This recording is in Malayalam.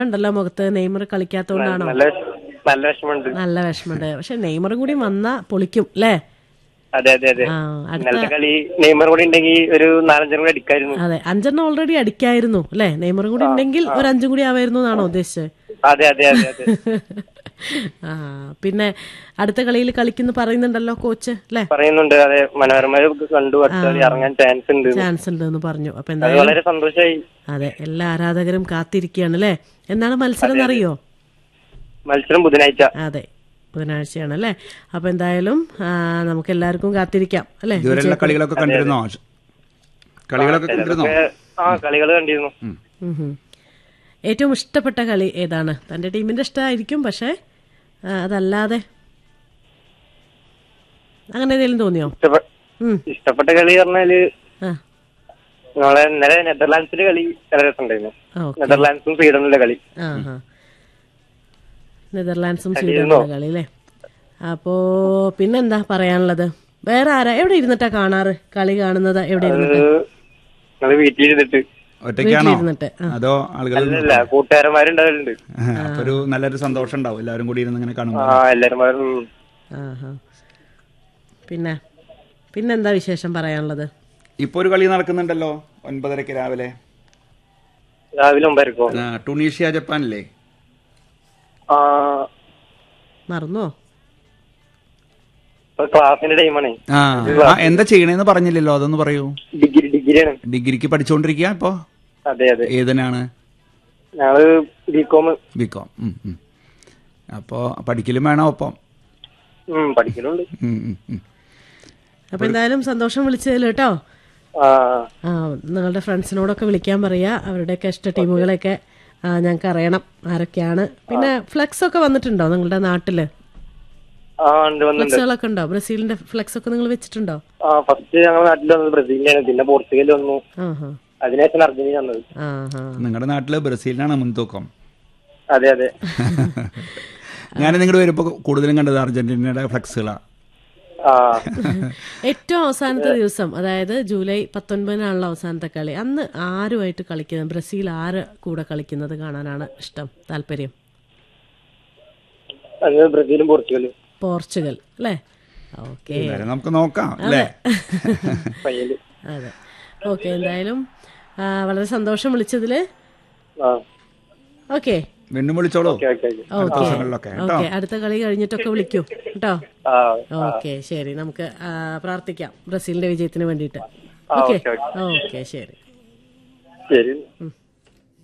ഉണ്ടല്ലോ മുഖത്ത് നെയ്മർ കളിക്കാത്തോണ്ടാണോ നല്ല നല്ല വിഷമമുണ്ട് നല്ല വിഷമമുണ്ട് പക്ഷെ നെയ്മറും കൂടി വന്നാ പൊളിക്കും അല്ലേ അതെ അതെ അതെ ആ അടുത്ത ഇന്നലത്തെ കളി നെയ്മർ കൂടി ഉണ്ടെങ്കിൽ ഒരു നാലഞ്ചെണ്ണം കൂടി അടിക്കായിരുന്നു അതെ അഞ്ചെണ്ണം ഓൾറെഡി അടിക്കായിരുന്നു അല്ലേ നെയ്മറും കൂടി ഉണ്ടെങ്കിൽ ഒരു അഞ്ചും കൂടി ആവായിരുന്നു എന്നാണോ ഉദ്ദേശിച്ചത് അതെ അതെ അതെ അതെ ആ പിന്നെ അടുത്ത കളിയിൽ കളിക്കുന്നു പറയുന്നുണ്ടല്ലോ കോച്ച് അല്ലേ പറയുന്നുണ്ട് അതെ മനോരമ കണ്ടു അടുത്ത കളി ഇറങ്ങാൻ ചാൻസ് ഉണ്ട് ചാൻസ് ഉണ്ട് എന്ന് പറഞ്ഞു അപ്പൊ അത് എന്തായാലും വളരെ സന്തോഷമായി അതെ എല്ലാ ആരാധകരും കാത്തിരിക്കുകയാണ് അല്ലേ എന്നാണ് മത്സരം എന്നറിയോ മത്സരം ബുധനാഴ്ച അതെ ബുധനാഴ്ചയാണ് അല്ലേ അപ്പൊ എന്തായാലും ആ, നമുക്ക് എല്ലാവർക്കും കാത്തിരിക്കാം അല്ലേ ഇതുവരെയുള്ള കളികളൊക്കെ കണ്ടിരുന്നോ കളികളൊക്കെ കണ്ടിരുന്നോ ഏ, ആ കളികൾ കണ്ടിരുന്നു ഉം. ഉം ഹും. ഏറ്റവും ഇഷ്ടപ്പെട്ട കളി ഏതാണ് തന്റെ ടീമിന്റെ ഇഷ്ടമായിരിക്കും പക്ഷേ ആ, അതല്ലാതെ അങ്ങനെ എന്തെങ്കിലും തോന്നിയോ ഇഷ്ടപ്പെ- ഉം. ഇഷ്ടപ്പെട്ട കളി പറഞ്ഞാല് ആ നമ്മളെ ഇന്നലെ നെതർലാൻഡ്സിന്റെ കളി നല്ല രസമുണ്ടായിരുന്നു ഓക്കെ നെതർലാൻഡ്സും സ്വീഡനിലെ കളി ആ ഹാ നെതർലാൻഡ്സും സ്വീഡനും കളി അല്ലേ അപ്പോ പിന്നെന്താ പറയാനുള്ളത് വേറെ ആരാ എവിടെ ഇരുന്നിട്ടാ കാണാറ് കളി കാണുന്നത് എവിടെ ഇരുന്നിട്ട് നിങ്ങള് വീട്ടിലിരുന്നിട്ട് ഒറ്റയ്ക്കാണോ വീട്ടിലിരുന്നിട്ട് ആ. അതോ ആളുകൾ അല്ലല്ല കൂട്ടുകാരന്മാരുണ്ടാവലുണ്ട് അപ്പൊ ഒരു നല്ലൊരു സന്തോഷം ഉണ്ടാവും എല്ലാവരും കൂടി ഇരുന്ന് ഇങ്ങനെ ആ കാണുമ്പോൾ എല്ലാരും ഉം. ആഹാ. പിന്നെ പിന്നെന്താ വിശേഷം പറയാനുള്ളത് ഇപ്പൊ ഒരു കളി നടക്കുന്നുണ്ടല്ലോ ഒൻപതരക്ക് രാവിലെ രാവിലെ ഒമ്പരക്കോ ആ, ടുണീഷ്യ ജപ്പാനില്ലേ ആ മറന്നോ ഇപ്പൊ ക്ലാസ്സിന്റെ ടൈമാണ് ആ ആ, എന്താ ചെയ്യണേന്ന് പറഞ്ഞില്ലല്ലോ അതൊന്ന് പറയൂ ഡിഗ്രി ഡിഗ്രിയാണ് ഡിഗ്രിക്ക് പഠിച്ചുകൊണ്ടിരിക്കുക ഇപ്പോ അതെ അതെ ഏതിനാണ് ഞങ്ങള് ബികോം ബികോം അപ്പോ പഠിക്കലും വേണം ഒപ്പം ഉം പഠിക്കലുണ്ട് ഉം, ഉം, ഉം. അപ്പൊ എന്തായാലും സന്തോഷം വിളിച്ചതിൽ കേട്ടോ ആ ആ നിങ്ങളുടെ ഫ്രണ്ട്സിനോടൊക്കെ വിളിക്കാൻ പറയാ അവരുടെയൊക്കെ ഇഷ്ട ടീമുകളെയൊക്കെ ഞങ്ങൾക്ക് അറിയണം ആരൊക്കെയാണ് പിന്നെ ഫ്ലെക്സ് ഒക്കെ വന്നിട്ടുണ്ടോ നിങ്ങളുടെ നാട്ടില് ആ ഉണ്ട് വന്നിട്ടുണ്ട് ഫ്ലെക്സുകളൊക്കെ ഉണ്ടോ ബ്രസീലിന്റെ ഫ്ലെക്സ് ഒക്കെ നിങ്ങൾ വെച്ചിട്ടുണ്ടോ ആ ഫസ്റ്റ് ഞങ്ങളുടെ നാട്ടിൽ വന്നത് ബ്രസീലിനാണ് പിന്നെ പോർച്ചുഗൽ വന്നു ആഹാ അതിനുശേഷം അർജന്റീന വന്നത് ആഹാ നിങ്ങളുടെ നാട്ടില് ബ്രസീലിനാണ് മുൻതൂക്കം അതെ അതെ ഞാൻ നിങ്ങളുടെ വരുമ്പോ കൂടുതലും കണ്ടത് അർജന്റീനയുടെ ഫ്ലെക്സുകളാ ആ ഏറ്റവും അവസാനത്തെ ദിവസം അതായത് ജൂലൈ പത്തൊൻപതിനാണല്ലോ അവസാനത്തെ കളി അന്ന് ആരുമായിട്ട് കളിക്കുന്നത് ബ്രസീൽ ആര് കൂടെ കളിക്കുന്നത് കാണാനാണ് ഇഷ്ടം താല്പര്യം അന്ന് ബ്രസീലും പോർച്ചുഗലും പോർച്ചുഗൽ അല്ലേ ഓക്കെ എന്തായാലും നമുക്ക് നോക്കാം അല്ലേ ഫൈനല് അതെ ഓക്കെ എന്തായാലും ആ, വളരെ സന്തോഷം വിളിച്ചതില് ആ ഓക്കെ വീണ്ടും വിളിച്ചോളൂ ഓക്കെ ഓക്കെ ഓക്കെ ഓക്കെ ദിവസങ്ങളിലൊക്കെ കേട്ടോ ഓക്കെ അടുത്ത കളി കഴിഞ്ഞിട്ടൊക്കെ വിളിക്കൂ കേട്ടോ ആ ഓക്കെ ശരി നമുക്ക് ആ, പ്രാർത്ഥിക്കാം ബ്രസീലിന്റെ വിജയത്തിന് വേണ്ടിയിട്ട് ആ, ഓക്കെ ഓക്കെ, ഓക്കെ ശരി ശരി ഉം.